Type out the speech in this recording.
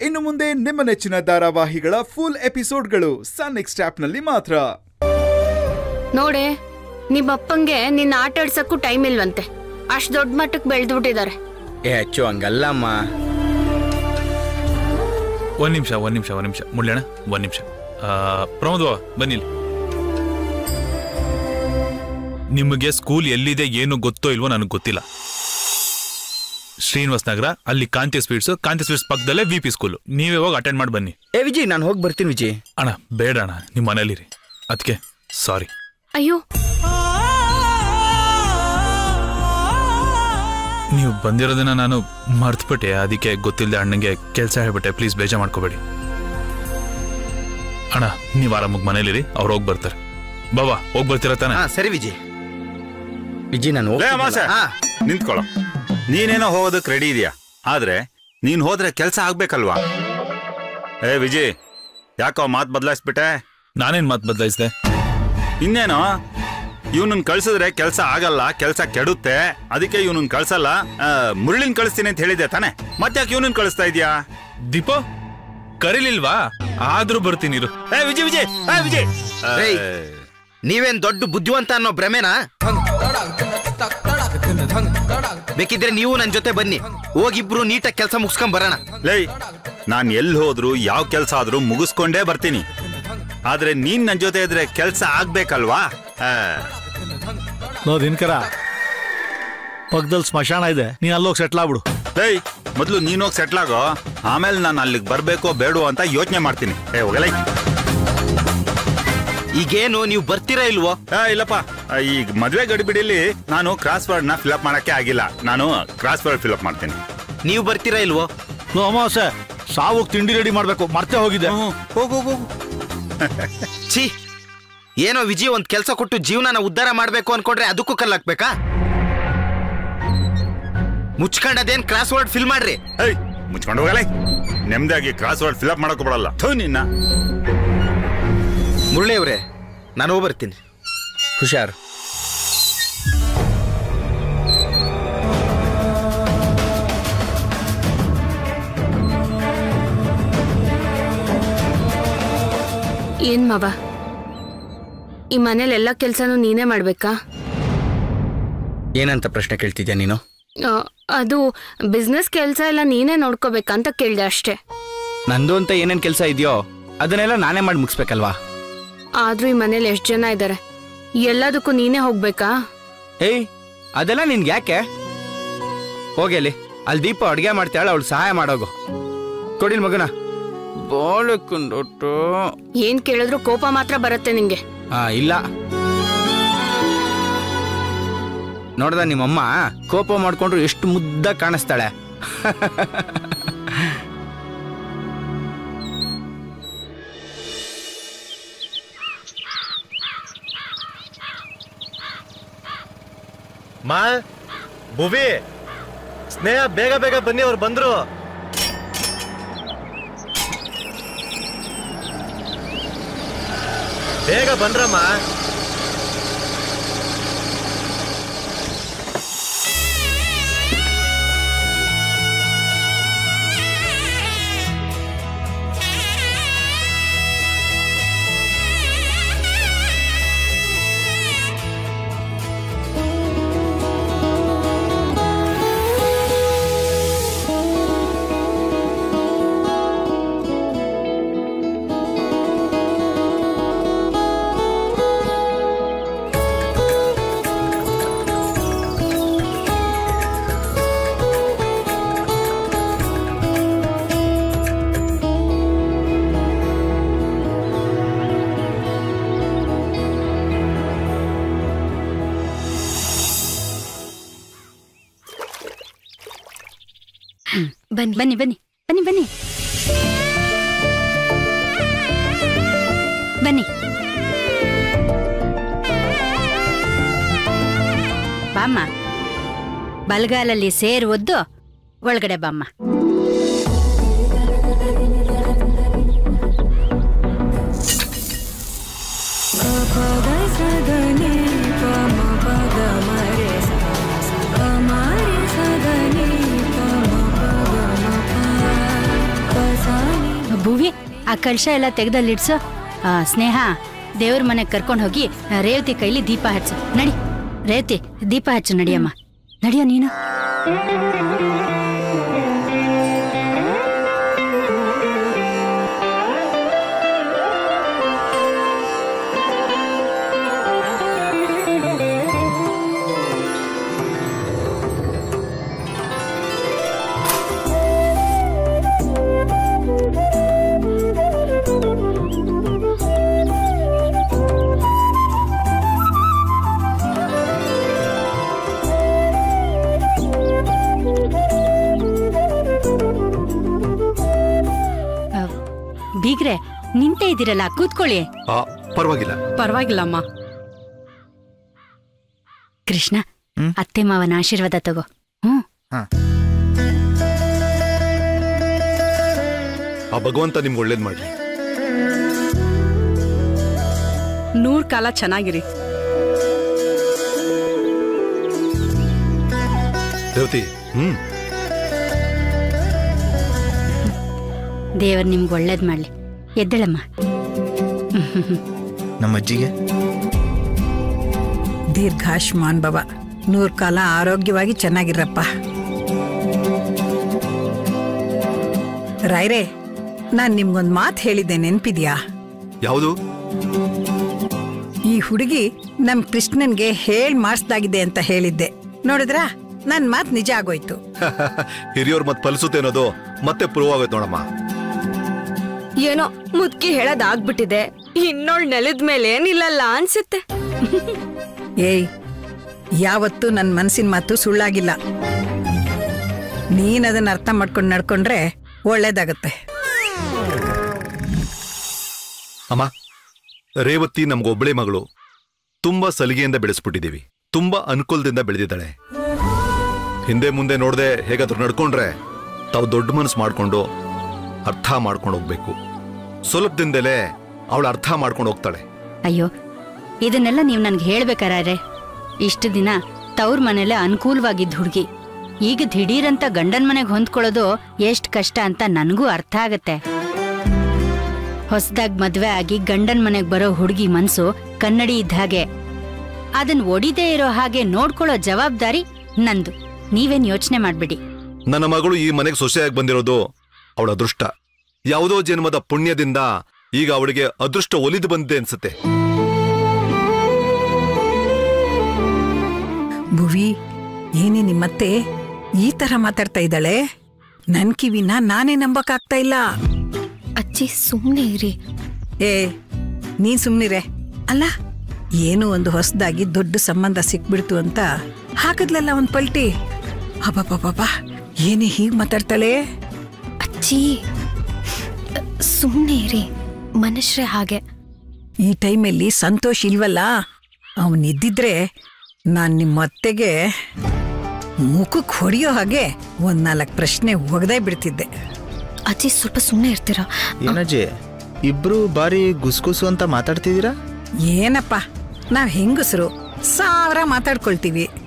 ಇನ್ನು ಮುಂದೆ ನಿಮ್ಮ ನೆಚ್ಚಿನ ಧಾರಾವಾಹಿಗಳ ಫುಲ್ ಎಪಿಸೋಡ್ಗಳು ಸನ್ ನೆಕ್ಸ್ಟ್ ಆಪ್ನಲ್ಲಿ ಮಾತ್ರ ನೋಡೆ ನಿಮ್ಮಪ್ಪಂಗೆ ನಿನ್ನ ಆಟ ಆಡ್ಸಕ್ಕೂ ಟೈಮ್ ಇಲ್ವಂತೆ ಅಷ್ಟ್ ದೊಡ್ಡ ಮಟ್ಟಕ್ಕೆ ಬೆಳೆದ್ಬಿಟ್ಟಿದ್ದಾರೆ ಏ ಅಚ್ಚು ಹಂಗಲ್ಲಮ್ಮ ಒಂದ್ ನಿಮಿಷ ಒಂದ್ ನಿಮಿಷ ಒಂದ್ ನಿಮಿಷ ಮುಳ್ಳಣ್ಣ ಒಂದ್ ನಿಮಿಷ ಪ್ರಮೋದ್ ಬಾವ, ಬನ್ನಿ ಇಲ್ಲಿ. ನಿಮಗೆ ಸ್ಕೂಲ್ ಎಲ್ಲಿದೆ ಏನು ಗೊತ್ತೋ ಇಲ್ವೋ ನನಗೆ ಗೊತ್ತಿಲ್ಲ ಶ್ರೀನಿವಾಸ್ ನಗರ ಅಲ್ಲಿ ಕಾಂತಿ ಸ್ವೀಟ್ಸ್ ಕಾಂತಿ ಸ್ವೀಟ್ಸ್ ಪಕ್ಕದಲ್ಲೇ ವಿ ಪಿ ಸ್ಕೂಲ್ ನೀವೇ ಹೋಗಿ ಅಟೆಂಡ್ ಮಾಡಿ ಬನ್ನಿ ಏ ವಿಜಯ್ ನಾನು ಹೋಗಿ ಬರ್ತೀನಿ ವಿಜಯ್ ಅಣ್ಣ ಬೇಡ ಅಣ್ಣ ನಿಮ್ಮ ಮನೇಲಿರಿ ಅದಕ್ಕೆ ಸಾರಿ ಅಯ್ಯೋ ನೀವು ಬಂದಿರೋದನ್ನ ನಾನು ಮರ್ತ್ಬಿಟ್ಟೆ ಅದಕ್ಕೆ ಗೊತ್ತಿಲ್ಲದೆ ಅಣ್ಣಂಗೆ ಕೆಲಸ ಹೇಳ್ಬಿಟ್ಟೆ ಪ್ಲೀಸ್ ಬೇಜ ಮಾಡ್ಕೋಬೇಡಿ ಅಣ್ಣ ನೀವು ಆರಾಮಾಗಿ ಮನೇಲಿರಿ ಅವ್ರು ಹೋಗಿ ಬರ್ತಾರೆ ಬಾಬಾ ಹೋಗಿ ಬರ್ತೀರಾ ತಾನೆ ಹಾ ಸರಿ ವಿಜಯ್ ವಿಜಯ್ ನಾನು ಲೇ ಹೋಗ್ತಿದ್ದಲ್ಲ. ಅಮಾಸೆ ಹಾ ನಿಂತ್ಕೊಳ್ಳೋ ನೀನೇನೋ ಹೋಗೋದಕ್ಕೆ ರೆಡಿ ಇದೆಯಾ ಆದ್ರೆ ನೀನ್ ಹೋದ್ರೆ ಕೆಲಸ ಆಗ್ಬೇಕಲ್ವಾ ಏ ವಿಜಯ್ ಯಾಕೋ ಮಾತು ಬದಲಾಯಿಸ್ಬಿಟ್ಟೆ ನಾನೇನ್ ಮಾತು ಬದಲಾಯಿಸಿದೆ ಇನ್ನೇನೋ ಇವನನ್ನ ಕಳ್ಸಿದ್ರೆ ಕೆಲಸ ಆಗಲ್ಲ ಕೆಲಸ ಕೆಡುತ್ತೆ ಅದಕ್ಕೆ ಇವನನ್ನ ಕಳ್ಸಲ್ಲ ಆ, ಮುರಳಿನ್ ಕಳಿಸ್ತೀನಿ ಅಂತ ಹೇಳಿದ್ದೆ ತಾನೆ ಮತ್ತ್ಯಾಕೆ ಇವನನ್ನ ಕಳಿಸ್ತಾ ಇದೀಯಾ ದೀಪೋ ಕರೀಲಿಲ್ವಾ ಆದ್ರೂ ಬರ್ತೀನಿ ಇರು ಏ ವಿಜಯ್ ವಿಜಯ್ ಏ ವಿಜಯ್ ಏಯ್. ಏ, ನೀವೇನ್ ದೊಡ್ಡ ಬುದ್ಧಿವಂತ ಅನ್ನೋ ಭ್ರಮೆನಾ ಬೇಕಿದ್ರೆ ನೀವು ನನ್ ಜೊತೆ ಬನ್ನಿ ಹೋಗಿಬ್ರು ನೀಟಾಗಿ ಕೆಲಸ ಮುಗಿಸ್ಕೊಂಡ್ ಬರೋಣ ಲೇ ನಾನ್ ಎಲ್ಲಿ ಹೋದ್ರು ಯಾವ ಕೆಲಸ ಆದ್ರೂ ಮುಗಿಸ್ಕೊಂಡೇ ಬರ್ತೀನಿ ಆದ್ರೆ ನೀನ್ ನನ್ ಜೊತೆ ಇದ್ರೆ ಕೆಲಸ ಆಗ್ಬೇಕಲ್ವಾ ಆ, ನೋ ದಿನಕರ ಪಕ್ಕದಲ್ಲಿ ಸ್ಮಶಾನ ಇದೆ ನೀನ್ ಅಲ್ಲೋಗಿ ಸೆಟ್ಲ್ ಆಗ್ಬಿಡು ಏಯ್ ಮೊದ್ಲು ನೀನೋಗಿ ಸೆಟ್ಲ್ ಆಗೋ ಆಮೇಲೆ ನಾನು ಅಲ್ಲಿಗೆ ಬರ್ಬೇಕೋ ಬೇಡೋ ಅಂತ ಯೋಚನೆ ಮಾಡ್ತೀನಿ ಏ ಹೋಗಲೈ ಈಗೇನು ನೀವು ಬರ್ತೀರಾ ಇಲ್ವೋ ಆ, ಇಲ್ಲಪ್ಪ ಆ, ಈಗ ಮದ್ವೆ ಗಡಿಬಿಡಿಲಿ ನಾನು ಕ್ರಾಸ್ ವರ್ಡ್ ನ ಫಿಲಪ್ ಮಾಡಕ್ಕೆ ಆಗಿಲ್ಲ ನಾನು ಕ್ರಾಸ್ ವರ್ಡ್ ಫಿಲಪ್ ಮಾಡ್ತೀನಿ ನೀವು ಬರ್ತೀರಾ ಇಲ್ವೋ ನೋ ಅಮಾವಾಸ್ಯೆ ಸಾವು ತಿಂಡಿ ರೆಡಿ ಮಾಡ್ಬೇಕು ಮರ್ತೆ ಹೋಗಿದೆ ಹ್ಮ್, ಹೋಗು ಹೋಗು ಹೋಗು. ಛೀ ಏನೋ ವಿಜಯ್ ಒಂದ್ ಕೆಲಸ ಕೊಟ್ಟು ಜೀವನನ ಉದ್ಧಾರ ಮಾಡ್ಬೇಕು ಅನ್ಕೊಂಡ್ರೆ ಅದಕ್ಕೂ ಕಲ್ಲಾಕ್ಬೇಕಾ ಮುಚ್ಕೊಂಡದೇನ್ ಕ್ರಾಸ್ ವರ್ಡ್ ಫಿಲ್ ಮಾಡ್ರಿ ಏಯ್ ಮುಚ್ಕೊಂಡು ಹೋಗಲೈ ನೆಮ್ಮದಿಯಾಗಿ ಕ್ರಾಸ್ ವರ್ಡ್ ಫಿಲಪ್ ಮಾಡಕ್ಕೂ ಬಿಡಲ್ಲ ಥೂ ನಿನ್ನ ಮುರಳಿ ಅವ್ರೆ ನಾನು ಹೋಗಿ ಬರ್ತೀನಿ ಹುಷಾರು ಏನ್ ಮಾವ ಈ ಮನೇಲಿ ಎಲ್ಲ ಕೆಲ್ಸನೂ ನೀನೇ ಮಾಡ್ಬೇಕಾ ಏನಂತ ಪ್ರಶ್ನೆ ಕೇಳ್ತಿದ್ಯಾ ನೀನು ಆ, ಅದು ಬಿಸ್ನೆಸ್ ಕೆಲ್ಸ ಎಲ್ಲ ನೀನೇ ನೋಡ್ಕೋಬೇಕಂತ ಕೇಳ್ದೆ ಅಷ್ಟೇ ನಂದು ಅಂತ ಏನೇನ್ ಕೆಲಸ ಇದೆಯೋ ಅದನ್ನೆಲ್ಲ ನಾನೇ ಮಾಡಿ ಮುಗಿಸ್ಬೇಕಲ್ವಾ ಆದ್ರೂ ಈ ಮನೇಲಿ ಎಷ್ಟ್ ಜನ ಇದ್ದಾರೆ ಎಲ್ಲದಕ್ಕೂ ನೀನೇ ಹೋಗ್ಬೇಕಾ ಏಯ್ ಅದೆಲ್ಲ ನಿನ್ಗೆ ಯಾಕೆ ಹೋಗಿ ಅಲ್ಲಿ ಅಲ್ಲಿ ದೀಪ ಅಡುಗೆ ಮಾಡ್ತಾಳೆ ಅವಳು ಸಹಾಯ ಮಾಡೋಗು ಕೊಡಿಲ್ ಮಗನ ಬೋಳಕೊಂಡೊಟ್ಟು ಏನ್ ಕೇಳಿದ್ರು ಕೋಪ ಮಾತ್ರ ಬರುತ್ತೆ ನಿಂಗೆ ಹಾ ಇಲ್ಲ ನೋಡ್ದ ನಿಮ್ಮಮ್ಮ ಕೋಪ ಮಾಡ್ಕೊಂಡ್ರು ಎಷ್ಟು ಮುದ್ದ ಕಾಣಿಸ್ತಾಳೆ ಮಾ ಭುವಿ ಸ್ನೇಹ ಬೇಗ ಬೇಗ ಬನ್ನಿ ಅವ್ರು ಬಂದ್ರು ಬೇಗ ಬಂದ್ರಮ್ಮ ಬನ್ನಿ ಬನ್ನಿ ಬನ್ನಿ ಬನ್ನಿ ಬನ್ನಿ ಬನ್ನಿ ಬಾಮ್ಮ ಬಲಗಾಲಲ್ಲಿ ಸೇರು ಒದ್ದು ಒಳಗಡೆ ಬಾಮ್ಮ ಸ ಆ ಕಳಶ ಎಲ್ಲ ತೆಗ್ದಲ್ಲಿಡ್ಸು ಆ, ಸ್ನೇಹ ದೇವ್ರ ಮನೆಗೆ ಕರ್ಕೊಂಡು ಹೋಗಿ ಆ, ರೇವತಿ ಕೈಲಿ ದೀಪ ಹಚ್ಚು ನಡಿ ರೇವತಿ ದೀಪ ಹಚ್ಚು ನಡಿಯಮ್ಮ ನಡಿಯೋ ನೀನು ಆ, ಬೀಗ್ರೆ ನಿಂತೇ ಇದ್ದೀರಲ್ಲ ಕೂತ್ಕೊಳ್ಳಿ ಆ, ಪರವಾಗಿಲ್ಲ ಪರವಾಗಿಲ್ಲಮ್ಮ ಕೃಷ್ಣ ಅತ್ತೆ ಮಾವನ ಆಶೀರ್ವಾದ ತಗೋ ಹ್ಮ್ ಆ ಭಗವಂತ ನಿಮ್ಗೆ ಒಳ್ಳೇದ್ ಮಾಡ್ಲಿ ನೂರ್ ಕಾಲ ಚೆನ್ನಾಗಿರಿ ರೇವತಿ ಹ್ಮ್ ದೇವ್ರು ನಿಮ್ಗೆ ಒಳ್ಳೇದ್ ಮಾಡ್ಲಿ ಎದ್ದೇಳಮ್ಮ ನಮ್ಮ ಅಜ್ಜಿಗೆ ದೀರ್ಘಾಯುಷ್ಮಾನ್ ಭವ ನೂರ್ ಕಾಲ ಆರೋಗ್ಯವಾಗಿ ಚೆನ್ನಾಗಿರಪ್ಪ ರಾಯ್ರೆ ನಾನ್ ನಿಮ್ಗೊಂದ್ ಮಾತು ಹೇಳಿದ್ದೆ ನೆನ್ಪಿದ್ಯಾ ಯಾವುದು ಈ ಹುಡುಗಿ ನಮ್ ಕೃಷ್ಣನ್ಗೆ ಹೇಳ್ ಮಾಡಿಸ್ದಾಗಿದೆ ಅಂತ ಹೇಳಿದ್ದೆ ನೋಡಿದ್ರಾ ನನ್ ಮಾತ್ ನಿಜ ಆಗೋಯ್ತು ಹಿರಿಯೋರ್ ಮತ್ ಫಲಿಸುತ್ತೆ ಅನ್ನೋದು ಮತ್ತೆ ಪ್ರೂವ್ ಆಗೋಯ್ತು ನೋಡಮ್ಮ ಏನೋ ಮುದ್ಕಿ ಹೇಳೋದಾಗ್ಬಿಟ್ಟಿದೆ ಇನ್ನೋಳ್ ನೆಲದ ಮೇಲೆ ನಿಲ್ಲಲ್ಲ ಅನ್ಸುತ್ತೆ ಏಯ್ ಯಾವತ್ತೂ ನನ್ ಮನ್ಸಿನ ಮಾತು ಸುಳ್ಳಾಗಿಲ್ಲ ನೀನ್ ಅದನ್ನ ಅರ್ಥ ಮಾಡ್ಕೊಂಡು ನಡ್ಕೊಂಡ್ರೆ ಒಳ್ಳೇದಾಗತ್ತೆ ಅಮ್ಮ ರೇವತಿ ನಮ್ಗೊಬ್ಬಳೇ ಮಗಳು ತುಂಬಾ ಸಲಿಗೆಯಿಂದ ಬೆಳೆಸ್ಬಿಟ್ಟಿದೀವಿ ತುಂಬಾ ಅನುಕೂಲದಿಂದ ಬೆಳೆದಿದ್ದಾಳೆ ಹಿಂದೆ ಮುಂದೆ ನೋಡದೆ ಹೇಗಾದ್ರೂ ನಡ್ಕೊಂಡ್ರೆ ತಾವು ದೊಡ್ಡ ಮನಸ್ಸು ಮಾಡ್ಕೊಂಡು ಅರ್ಥ ಮಾಡ್ಕೊಂಡು ಹೋಗ್ಬೇಕು ಸುಲಭದಿಂದಲೇ ಅವಳು ಅರ್ಥ ಮಾಡ್ಕೊಂಡು ಹೋಗ್ತಾಳೆ ಅಯ್ಯೋ ಇದನ್ನೆಲ್ಲ ನೀವು ನನ್ಗೆ ಹೇಳ್ಬೇಕಾರೆ ಇಷ್ಟು ದಿನ ತವ್ರ ಮನೇಲೆ ಅನುಕೂಲವಾಗಿದ್ದ ಹುಡುಗಿ ಈಗ ದಿಢೀರಂತ ಗಂಡನ್ ಮನೆಗೆ ಹೊಂದ್ಕೊಳ್ಳೋದು ಎಷ್ಟ್ ಕಷ್ಟ ಅಂತ ನನಗೂ ಅರ್ಥ ಆಗತ್ತೆ ಹೊಸ್ದಾಗ್ ಮದ್ವೆ ಆಗಿ ಗಂಡನ್ ಮನೆಗ್ ಬರೋ ಹುಡುಗಿ ಮನ್ಸು ಕನ್ನಡಿ ಇದ್ದ ಹಾಗೆ ಅದನ್ ಒಡಿದೇ ಇರೋ ಹಾಗೆ ನೋಡ್ಕೊಳ್ಳೋ ಜವಾಬ್ದಾರಿ ನಂದು ನೀವೇನ್ ಯೋಚನೆ ಮಾಡ್ಬಿಡಿ ನನ್ನ ಮಗಳು ಈ ಮನೆಗೆ ಸೊಸೆಯಾಗಿ ಬಂದಿರೋದು ಅವಳ ಅದೃಷ್ಟ ಯಾವುದೋ ಜನ್ಮದ ಪುಣ್ಯದಿಂದ ಈಗ ಅವಳಿಗೆ ಅದೃಷ್ಟ ಒಲಿದು ಬಂದಿದೆ ಅನ್ಸುತ್ತೆ ಭುವಿ ಏನೇ ನಿಮ್ಮತ್ತೆ ಈ ತರ ಮಾತಾಡ್ತಾ ಇದ್ದಾಳೆ ನನ್ ಕಿವಿನ ನಾನೇ ನಂಬಕ್ಕಾಗ್ತಾ ಇಲ್ಲ ಅಜ್ಜಿ ಸುಮ್ನೆ ಇರಿ ಏ ನೀನ್ ಸುಮ್ನಿರೆ ಅಲ್ಲ ಏನೋ ಒಂದು ಹೊಸದಾಗಿ ದೊಡ್ಡ ಸಂಬಂಧ ಸಿಕ್ಬಿಡ್ತು ಅಂತ ಹಾಕದ್ಲಲ್ಲ ಒಂದ್ ಪಲ್ಟಿ ಅಬ್ಬಬ್ಬಬ್ಬ ಏನೇ ಹೀಗ್ ಮಾತಾಡ್ತಾಳೆ ಅಜ್ಜಿ ಸುಮ್ನೆ ಇರಿ ಮನುಷ್ಯರೇ ಹಾಗೆ ಈ ಟೈಮಲ್ಲಿ ಸಂತೋಷ್ ಇಲ್ವಲ್ಲ ಅವನಿದ್ದಿದ್ರೆ ನಾನ್ ನಿಮ್ಮ ಅತ್ತೆಗೆ ಮುಖಕ್ಕೆ ಹೊಡೆಯೋ ಹಾಗೆ ಒಂದ್ ನಾಲ್ಕು ಪ್ರಶ್ನೆ ಒಗದೇ ಬಿಡ್ತಿದ್ದೆ ಅಜ್ಜಿ ಸ್ವಲ್ಪ ಸುಮ್ನೆ ಇರ್ತೀರಾ ಏನಜ್ಜಿ ಇಬ್ರು ಬಾರಿ ಗುಸ್ಗುಸು ಅಂತ ಮಾತಾಡ್ತಿದ್ದೀರಾ ಏನಪ್ಪ ನಾವ್ ಹೆಂಗಸರು ಸಾವಿರ ಮಾತಾಡ್ಕೊಳ್ತೀವಿ